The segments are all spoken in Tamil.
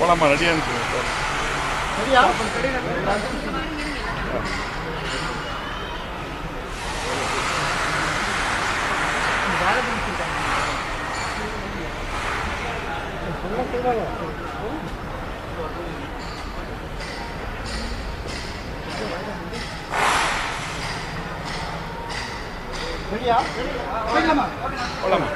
போலாமா ரெடியான்னு சொல்லுங்க சார் சரியா சரியா சரியாம்மா போலாமா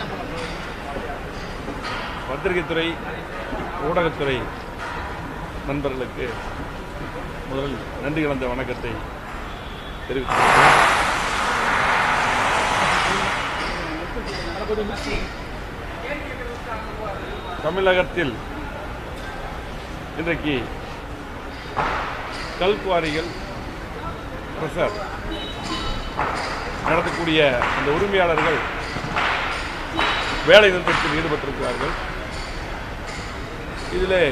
பத்திரிகைத்துறை ஊடகத்துறை நண்பர்களுக்கு முதலில் நன்றி கலந்த வணக்கத்தை தெரிவித்துள்ளேன் தமிழகத்தில் இன்றைக்கு கல்குவாரிகள் பிரசர் நடத்தக்கூடிய அந்த உரிமையாளர்கள் வேலை நிறுத்தத்தில் ஈடுபட்டிருக்கிறார்கள் இதில்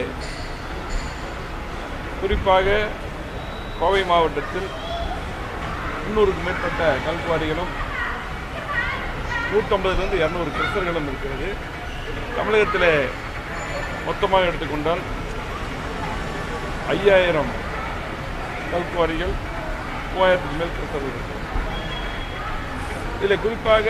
குறிப்பாக கோவை மாவட்டத்தில் முன்னூறுக்கும் மேற்பட்ட கல்குவாரிகளும் நூற்றம்பதுலேருந்து இரநூறு கிறிஸ்தர்களும் இருக்கிறது தமிழகத்தில் மொத்தமாக எடுத்துக்கொண்டால் ஐயாயிரம் கல்குவாரிகள் மூவாயிரத்துக்கு மேல் கிறிஸ்தவர்கள் இருக்கிறது இதில் குறிப்பாக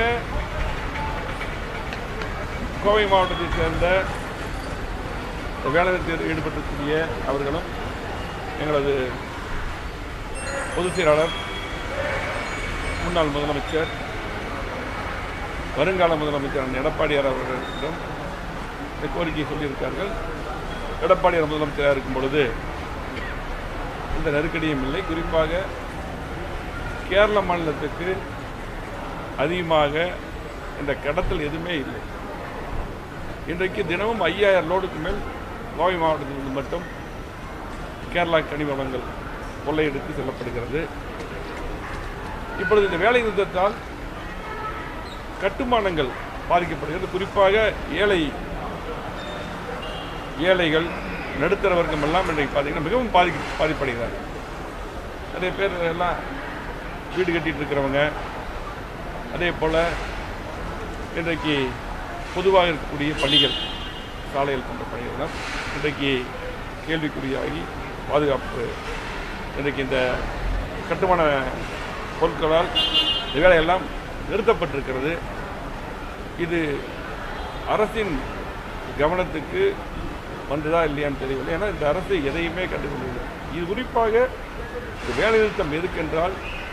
கோவை மாவட்டத்தைச் சேர்ந்த வேலைநிறுத்தத்தில் ஈடுபட்டிருக்கக்கூடிய அவர்களும் எங்களது பொதுச் செயலாளர் முன்னாள் முதலமைச்சர் வருங்கால முதலமைச்சர் அண்ணன் எடப்பாடியார் அவர்களிடம் இந்த கோரிக்கையை சொல்லியிருக்கார்கள் எடப்பாடியார் முதலமைச்சராக இருக்கும் பொழுது இந்த நெருக்கடியும் இல்லை குறிப்பாக கேரள மாநிலத்துக்கு அதிகமாக இந்த கடத்தல் எதுவுமே இல்லை இன்றைக்கு தினமும் ஐயாயிரம் லோடுக்கு மேல் கோவை மாவட்டத்திலிருந்து மட்டும் கேரளா கனிம வளங்கள் கொள்ளையடித்து செல்லப்படுகிறது இப்பொழுது இந்த வேலை நிறுத்தத்தால் கட்டுமானங்கள் பாதிக்கப்படுகிறது குறிப்பாக ஏழை ஏழைகள் நடுத்தர வர்க்கம் எல்லாம் இன்றைக்கு பார்த்தீங்கன்னா மிகவும் பாதிக்க பாதிப்படைகிறார்கள் நிறைய பேர் எல்லாம் வீடு கட்டிட்டு இருக்கிறவங்க அதே போல் இன்றைக்கு பொதுவாக இருக்கக்கூடிய பணிகள் சாலைகள் போன்ற பணிகள்லாம் இன்றைக்கு கேள்விக்குறியாகி பாதுகாப்பு இன்றைக்கு இந்த கட்டுமான பொருட்களால் இந்த வேலையெல்லாம் நிறுத்தப்பட்டிருக்கிறது இது அரசின் கவனத்துக்கு வந்ததா இல்லையான்னு தெரியவில்லை ஏன்னா இந்த அரசு எதையுமே கண்டுகொள்ளவில்லை இது குறிப்பாக இந்த வேலைநிறுத்தம் எதுக்கென்றால்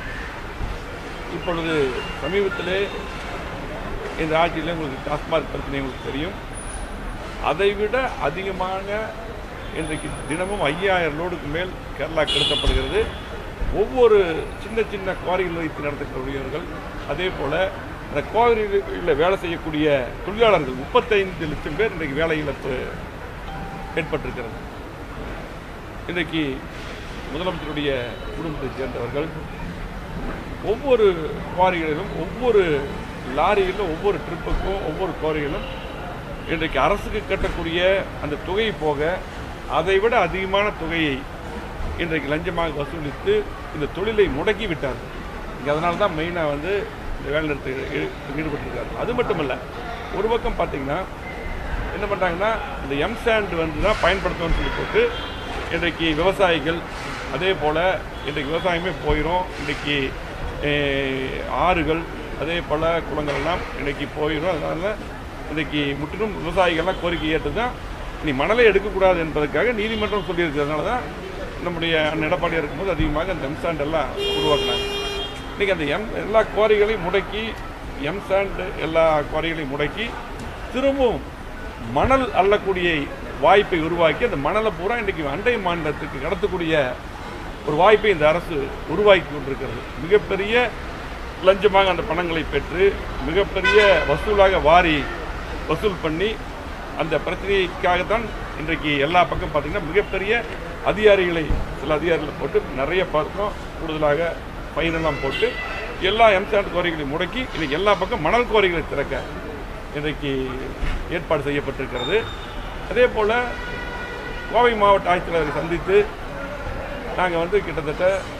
இப்பொழுது சமீபத்திலே இந்த ஆட்சியில் உங்களுக்கு டாஸ்மாக் பிரச்சனை உங்களுக்கு தெரியும் அதைவிட அதிகமாக இன்றைக்கு தினமும் ஐயாயிரம் லோடுக்கு மேல் கேரளா கடத்தப்படுகிறது ஒவ்வொரு சின்ன சின்ன குவாரிகள் வைத்து நடத்தக்கூடியவர்கள் அதே போல் அந்த குவாரிகளில் வேலை செய்யக்கூடிய தொழிலாளர்கள் முப்பத்தைந்து லட்சம் பேர் இன்றைக்கு வேலை இழப்பு ஏற்பட்டிருக்கிறது இன்றைக்கு முதலமைச்சருடைய குடும்பத்தைச் சேர்ந்தவர்கள் ஒவ்வொரு குவாரிகளிலும் ஒவ்வொரு லாரிகளிலும் ஒவ்வொரு ட்ரிப்புக்கும் ஒவ்வொரு குவாரிகளும் இன்றைக்கு அரசுக்கு கட்டக்கூடிய அந்த தொகை போக அதை விட அதிகமான தொகையை இன்றைக்கு லஞ்சமாக வசூலித்து இந்த தொழிலை முடக்கி விட்டார்கள் இங்கே அதனால தான் மெயினாக வந்து இந்த வேலை நிறுத்த ஈடுபட்டிருக்காரு அது மட்டும் இல்லை ஒரு பக்கம் பார்த்தீங்கன்னா என்ன பண்ணுறாங்கன்னா இந்த எம் சாண்ட் வந்து தான் பயன்படுத்தணும்னு சொல்லி போட்டு இன்றைக்கு விவசாயிகள் அதே போல் இன்றைக்கு விவசாயமே போயிடும் இன்றைக்கி அஹ், ஆறுகள் அதே போல் குளங்கள் எல்லாம் இன்றைக்கி போயிடும் அதனால் இன்றைக்கி முற்றிலும் விவசாயிகள்லாம் கோரிக்கை ஏற்று தான் நீ மணலை எடுக்கக்கூடாது என்பதற்காக நீதிமன்றம் சொல்லியிருக்கிறதுனால தான் நம்முடைய அண்ணன் எடப்பாடியார் இருக்கும்போது அதிகமாக அந்த எம் சாண்ட் எல்லாம் உருவாக்குனாங்க இன்றைக்கி அந்த எம் எல்லா குவாரிகளையும் முடக்கி எம் சாண்ட் எல்லா குவாரிகளையும் முடக்கி திரும்பவும் மணல் அள்ளக்கூடிய வாய்ப்பை உருவாக்கி அந்த மணலை பூரா இன்றைக்கி அண்டை மாநிலத்துக்கு கடத்தக்கூடிய ஒரு வாய்ப்பை இந்த அரசு உருவாக்கி கொண்டிருக்கிறது மிகப்பெரிய லஞ்சமாக அந்த பணங்களை பெற்று மிகப்பெரிய வசூலாக வாரி வசூல் பண்ணி அந்த பிரச்சனைக்காகத்தான் இன்றைக்கு எல்லா பக்கம் பார்த்திங்கன்னா மிகப்பெரிய அதிகாரிகளை சில அதிகாரிகளை போட்டு நிறைய பக்கம் கூடுதலாக ஃபைனெல்லாம் போட்டு எல்லா எம்சாண்ட் கோரிக்கைகளையும் முடக்கி இன்னைக்கு எல்லா பக்கம் மணல் கோரிக்கைகளை திறக்க இன்றைக்கு ஏற்பாடு செய்யப்பட்டிருக்கிறது அதே போல் கோவை மாவட்ட ஆட்சித்தலைவரை சந்தித்து நாங்கள் வந்து கிட்டத்தட்ட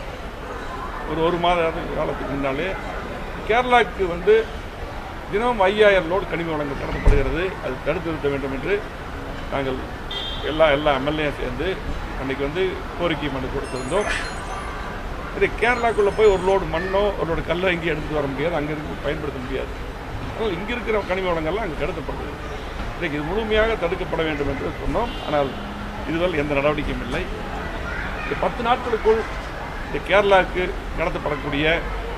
ஒரு ஒரு மாத காலத்துக்கு முன்னாலே கேரளாவுக்கு வந்து தினமும் ஐயாயிரம் லோடு கனிம வளங்கள் கடத்தப்படுகிறது அது தடுத்து நிறுத்த வேண்டும் என்று நாங்கள் எல்லா எல்லா எம்எல்ஏ சேர்ந்து அன்னைக்கு வந்து கோரிக்கை மனு கொடுத்திருந்தோம் இது கேரளாக்குள்ளே போய் ஒரு லோடு மண்ணோ ஒரு லோடு கல்லை எங்கேயும் எடுத்துட்டு வர முடியாது அங்கே இருக்கு பயன்படுத்த முடியாது அதனால் இங்கே இருக்கிற கனிம வளங்கள்லாம் அங்கே கடத்தப்படுது இன்றைக்கு இது முழுமையாக தடுக்கப்பட வேண்டும் என்று சொன்னோம் ஆனால் இதுவரை எந்த நடவடிக்கையும் இல்லை இந்த பத்து நாட்களுக்குள் இந்த கேரளாவுக்கு கடத்தப்படக்கூடிய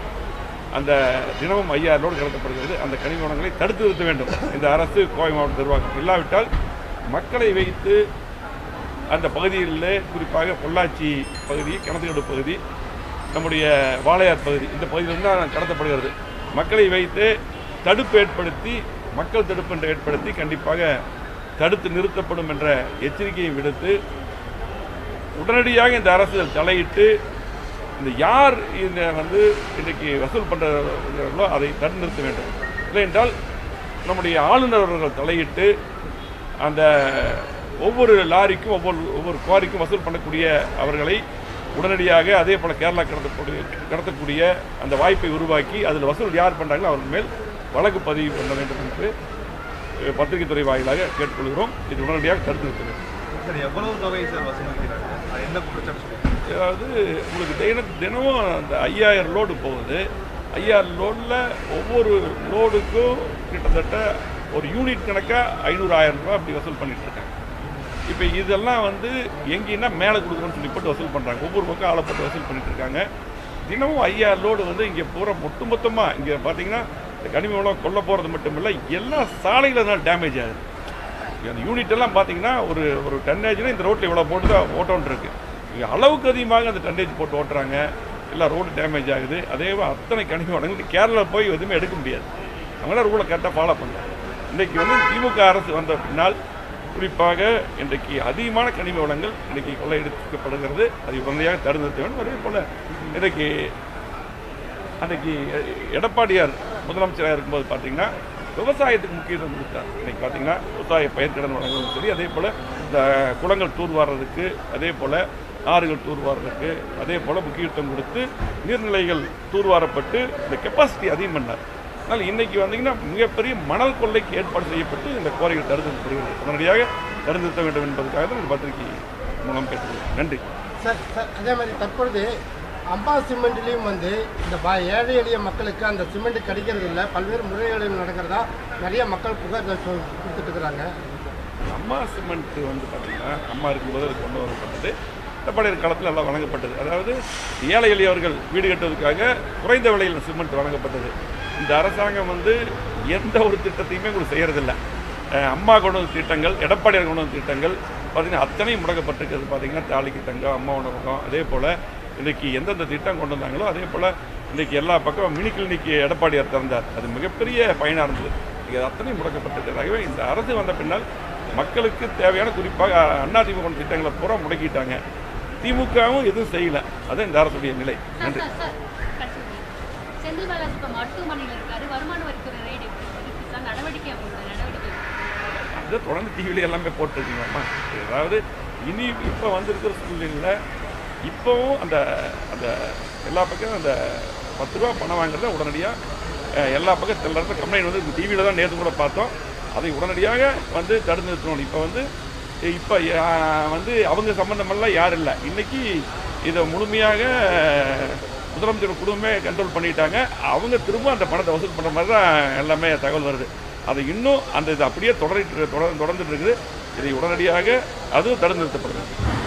அந்த தினமும் ஐயாயிரம் கடத்தப்படுகிறது அந்த கனிம வளங்களை தடுத்து நிறுத்த வேண்டும் இந்த அரசு கோவை மாவட்ட நிர்வாகம் இல்லாவிட்டால் மக்களை வைத்து அந்த பகுதியில் குறிப்பாக பொள்ளாச்சி பகுதி கிணத்துக்கடு பகுதி நம்முடைய வாளையார் பகுதி இந்த பகுதியிலிருந்து தான் கடத்தப்படுகிறது மக்களை வைத்து தடுப்பு ஏற்படுத்தி மக்கள் தடுப்பு என்று ஏற்படுத்தி கண்டிப்பாக தடுத்து நிறுத்தப்படும் என்ற எச்சரிக்கையை விடுத்து உடனடியாக இந்த அரசு தலையிட்டு இந்த யார் இந்த வந்து இன்றைக்கு வசூல் பண்ணுறாங்களோ அதை தடுத்து நிறுத்த வேண்டும் இல்லை என்றால் நம்முடைய ஆளுநர் அவர்கள் தலையிட்டு அந்த ஒவ்வொரு லாரிக்கும் ஒவ்வொரு ஒவ்வொரு குவாரிக்கும் வசூல் பண்ணக்கூடிய அவர்களை உடனடியாக அதே போல் கேரளா கடத்தக்கூடிய கடத்தக்கூடிய அந்த வாய்ப்பை உருவாக்கி அதில் வசூல் யார் பண்ணுறாங்களோ அவர்கள் மேல் வழக்கு பதிவு பண்ண வேண்டும் என்று அஹ், பத்திரிகை துறை வாயிலாக கேட்டுக்கொள்கிறோம் இது உடனடியாக தடுத்து நிறுத்த வேண்டும் சார் எவ்வளவு தொகை சார் வசூலிக்கிறாங்க அது என்ன குற்றச்சாட்டு சொல்லுங்க அதாவது உங்களுக்கு தின தினமும் அந்த ஐயாயிரம் லோடு போகுது ஐயாயிரம் லோடில் ஒவ்வொரு லோடுக்கும் கிட்டத்தட்ட ஒரு யூனிட் கணக்காக ஐநூறு ஆயிரம் ரூபாய் அப்படி வசூல் பண்ணிட்டு இருக்காங்க இப்போ இதெல்லாம் வந்து எங்கேன்னா மேலே கொடுக்குறோன்னு சொல்லி போட்டு வசூல் பண்ணுறாங்க ஒவ்வொரு பக்கம் ஆளை போட்டு வசூல் பண்ணிட்டு இருக்காங்க தினமும் ஐயாயிரம் லோடு வந்து இங்கே பூரா ஒட்டுமொத்தமாக இங்கே பார்த்தீங்கன்னா இந்த கனிம வளம் கொல்ல போகிறது மட்டும் இல்லை எல்லா சாலையில் தான் டேமேஜ் ஆகுது அந்த யூனிட் எல்லாம் பார்த்தீங்கன்னா ஒரு ஒரு டன்னேஜ்னா இந்த ரோட்டில் இவ்வளோ போட்டு தான் ஓட்டோன்னு இருக்கு இங்க அளவுக்கு அதிகமாக அந்த டன்னேஜ் போட்டு ஓட்டுறாங்க எல்லாம் ரோடு டேமேஜ் ஆகுது அதே மாதிரி அத்தனை கனிம வளங்கள் கேரளா போய் எதுவுமே எடுக்க முடியாது அவங்களாம் ரூலை கரெக்டாக ஃபாலோ பண்ணுறாங்க இன்றைக்கி வந்து திமுக அரசு வந்த பின்னால் குறிப்பாக இன்றைக்கு அதிகமான கனிம வளங்கள் இன்றைக்கி கொள்ளையடிக்கப்படுகிறது அதை உடனடியாக தடுத்து நிறுத்த வேண்டும் அதே போல் இன்றைக்கு அன்றைக்கி எடப்பாடியார் முதலமைச்சராக இருக்கும்போது பார்த்தீங்கன்னா விவசாயத்துக்கு முக்கியத்துவம் கொடுத்தார் இன்னைக்கு பார்த்தீங்கன்னா விவசாய பயிர்க்கடன் வழங்குவதும் சரி அதே போல் இந்த குளங்கள் தூர்வாடுறதுக்கு அதே போல் ஆறுகள் தூர்வாடுறதுக்கு அதே போல் முக்கியத்துவம் கொடுத்து நீர்நிலைகள் தூர்வாரப்பட்டு இந்த கெப்பாசிட்டி அதிகம் பண்ணார் அதனால் இன்றைக்கி வந்தீங்கன்னா மிகப்பெரிய மணல் கொள்ளைக்கு ஏற்பாடு செய்யப்பட்டு இந்த கோரிக்கை தடுத்து நிறுத்தப்படுகிறது உடனடியாக தடுத்து நிறுத்த வேண்டும் என்பதற்காக தான் இந்த பத்திரிகை மூலம் கேட்டுக்கொள்கிறேன் நன்றி சார் சார் அதே மாதிரி தற்பொழுது அம்பா சிமெண்ட்லேயும் வந்து இந்த ப ஏழை எளிய மக்களுக்கு அந்த சிமெண்ட் கிடைக்கிறது இல்லை பல்வேறு முறைகேடுகள் நடக்கிறதா நிறைய மக்கள் புகார்கள் சொல் கொடுத்துட்டு இருக்கிறாங்க அம்மா சிமெண்ட் வந்து பார்த்தீங்கன்னா அம்மா இருக்கும்போது அது கொண்டு வரப்பட்டது எடப்பாடியார் காலத்தில் எல்லாம் வழங்கப்பட்டது அதாவது ஏழை எளியவர்கள் வீடு கட்டுவதற்காக குறைந்த விலையில் சிமெண்ட் வழங்கப்பட்டது இந்த அரசாங்கம் வந்து எந்த ஒரு திட்டத்தையுமே உங்களுக்கு செய்யறதில்ல அஹ் அம்மா கொண்டு வந்த திட்டங்கள் எடப்பாடியார் கொண்டு வந்த திட்டங்கள் பார்த்தீங்கன்னா அத்தனையும் முடக்கப்பட்டிருக்கிறது பார்த்தீங்கன்னா தாலிக்கு தங்கம் அம்மா உணவகம் அதே போல் இன்றைக்கி எந்தெந்த திட்டம் கொண்டு வந்தாங்களோ அதே போல் இன்றைக்கி எல்லா பக்கம் மினி கிளினிக் எடப்பாடியார் திறந்தார் அது மிகப்பெரிய பயனாக இருந்தது இது அத்தனையும் முடக்கப்பட்டிருக்கிறதாகவே இந்த அரசு வந்த பின்னால் மக்களுக்கு தேவையான குறிப்பாக அதிமுக திட்டங்களை பூரா முடக்கிட்டாங்க திமுகவும் எதுவும் செய்யல அதான் இந்த அரசுடைய நிலை சார் நன்றி சார் சார் கடைசி கேள்வி. செந்தில் பாலாஜி இப்போ மருத்துவமனையில் இருக்காரு வருமான வரித்துறை ரைடு இருக்கு சார் நடவடிக்கை அவங்களோட நடவடிக்கை அதை தொடர்ந்து டிவியில் எல்லாமே போட்டிருக்கீங்களாம்மா அதாவது இனி இப்போ வந்திருக்கிற சூழ்நிலையில் இப்போவும் அந்த அந்த எல்லா பக்கம் அந்த பத்து ரூபா பணம் வாங்குறத உடனடியாக எல்லா பக்கம் சில இடத்துல கம்ப்ளைண்ட் வந்து டிவியில் தான் நேற்று கூட பார்த்தோம் அதை உடனடியாக வந்து தடுத்து நிறுத்தணும் இப்போ வந்து இப்போ வந்து அவங்க சம்மந்தமெல்லாம் யாரும் இல்லை இன்னைக்கு இதை முழுமையாக முதலமைச்சர் குடும்பமே கண்ட்ரோல் பண்ணிட்டாங்க அவங்க திரும்ப அந்த பணத்தை வசூல் பண்ணுற மாதிரி தான் எல்லாமே தகவல் வருது அது இன்னும் அந்த இது அப்படியே தொடரிட்டு தொடர் தொடர்ந்துட்டு இருக்குது இதை உடனடியாக அதுவும் தடுத்து நிறுத்தப்படுது